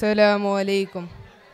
അസ്സലാമു അലൈക്കും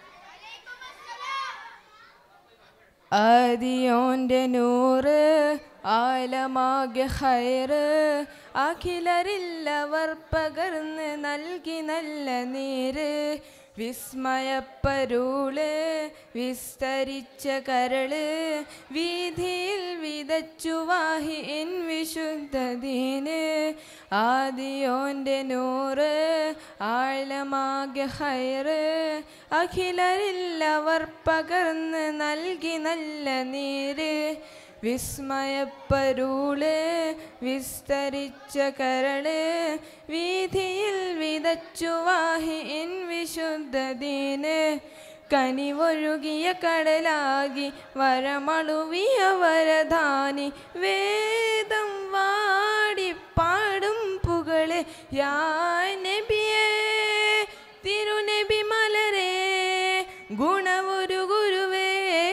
ആദിയോന്റെ നൂറ് ആലമാകെ ഹൈറ് അഖിലരില്ലവർ പകർന്ന് നൽകി നല്ല നീര് വിസ്മയപ്പരുള് വിസ്തരിച്ച കരള് വീതിയിൽ വിതച്ചു വാഹി എൻ വിശുദ്ധദീന് ആദിയോന്റെ നൂറ് ആഴമാകെ ഹൈറ് അഖിലരില്ലവർ പകർന്ന് നൽകി നല്ല നീര് വിസ്മയപ്പരുള് വിസ്തരിച്ച കരള് വീതിയിൽ വിതച്ചു വാഹി എൻ വിശുദ്ധദീന് കനിവൊഴുകിയ കടലാകി വരമളുവിയ വരധാനി വേദം വാടി പാടും പുകള് യാ നബിയേ തിരുനബി മലരേ ഗുണവൊരു ഗുരുവേ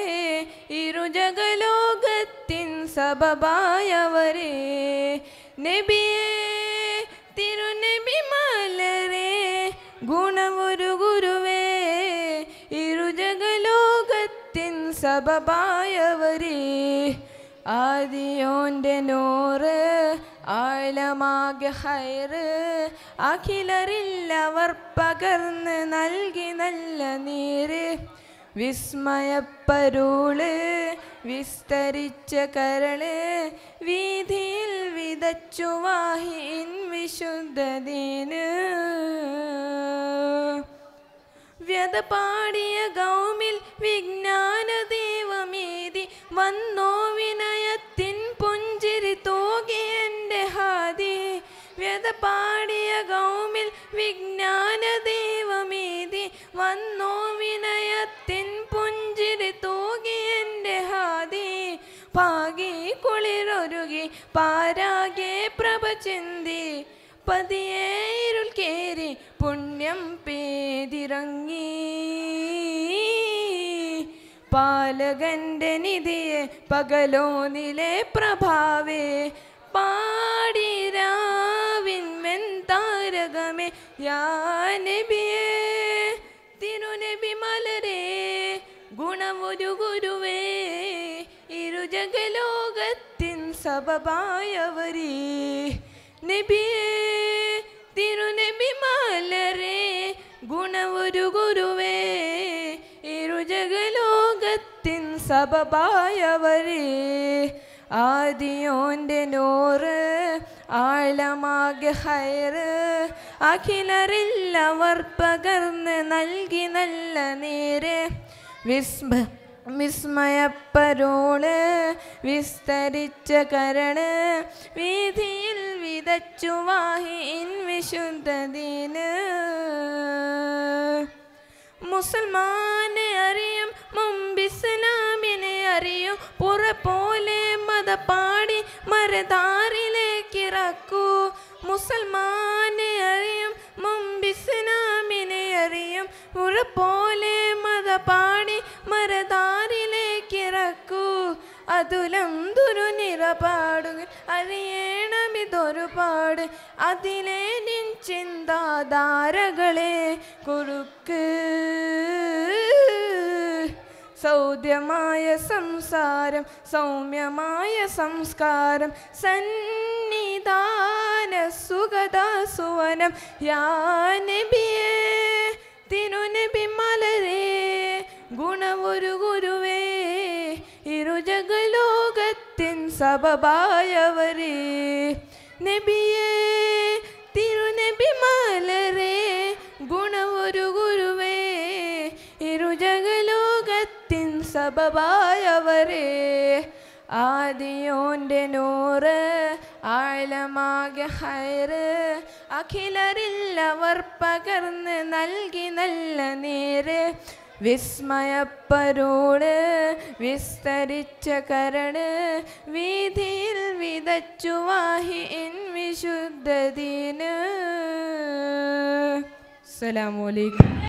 ഇരുജഗലോകത്തിൻ സബബായവരേ നബിയേ തിരുനബി മലരേ ഗുണവൊരു ഗുരുവേ ഇരുജഗലോകത്തിൻ സബബായവരേ ആദിയോന്റെ നോറ് ആഴമാകെ ഹൈറ് അഖിലറില്ലവർ പകർന്ന് നൽകി നല്ല നീര് വിസ്മയപ്പരുള് വിസ്തരിച്ച കരള് വീതിയിൽ വിതച്ചു വാഹിൻ വിശുദ്ധദീന് വ്യത പാടിയ ഗൗമിൽ വിജ്ഞാന ദൈവമേതി വന്നോ വിനയത്തിൻ പുഞ്ചിരി തോകി എൻ്റെ ഹാദി വ്യത പാടിയ ഗൗമിൽ വിജ്ഞാന ദൈവമേതി വന്നോ വിനയത്തിൻ പുഞ്ചിരി തോകി എൻ്റെ ഹാദി പാകി കുളിരൊരുകി പാരാകെ പ്രഭ ചിന്തി പതിയെ ഇരുൾ കേറി പുണ്യം പേതിറങ്ങി പാലകന്റെ നിധിയെ പകലോനിലെ പ്രഭാവേ പാടിരാവിൻ താരകമേ യാ നബിയേ തിരുനബി മലരേ ഗുണമൊരു ഗുരുവേ ഇരുജഗലോകത്തിൻ സബബായവരേ നബിയേ തിരുനബി മലരേ ഗുണമൊരു ഗുരുവേ ഇരുജഗലോകത്തിൻ സബബായവരേ ആദിയോന്റെ നോറ് ആഴമാകെ ഹൈറ് അഖിലറില്ലവർ പകർന്ന് നൽകി നല്ല നേര് വിസ്മ വിസ്മയപ്പരോള് വിസ്തരിച്ച കരണ് വീതിയിൽ വിതച്ചു വാഹിൻ വിശുദ്ധദീന് മുസൽമാനെ അറിയും മുമ്പ് ഇസ്ലാമിനെ അറിയും പുറ പോലെ മത പാടി മരതാറിലേക്ക് ഇറക്കൂ മുസൽമാനെ അറിയും മുമ്പ് ഇസ്ലാമിനെ അറിയും പുറ പോലെ മത പാടി മരതാറിലേക്ക് ഇറക്കൂ അതുലം ദുരുനിറപാടുകൾ അറിയണമിതൊരുപാട് അതിലെ നിൻ ചിന്താധാരകളെ കുറുക്ക് സൗദ്യമായ സംസാരം സൗമ്യമായ സംസ്കാരം സന്നിധാന സുഗതാസുവനം യാ നബിയേ തിരുനബി മലരേ ഗുണമൊരു ഗുരുവേ ഇരുജഗലോകത്തിൻ സബബായവരേ നബിയേ തിരുനബി മലരേ ഗുണമൊരു ഗുരുവേ ഇരുജഗലോകത്തിൻ സബബായവരേ ആദിയോന്റെ നൂറ് ആഴമാകെ ഹൈറ് അഖിലറില്ലവർ പകർന്ന് നൽകി നല്ല നേര് വിസ്മയപ്പരോട് വിസ്തരിച്ച കരട് വീതിയിൽ വിതച്ചു വാഹി എൻ വിശുദ്ധദീന് അസ്സലാമു അലൈക്കും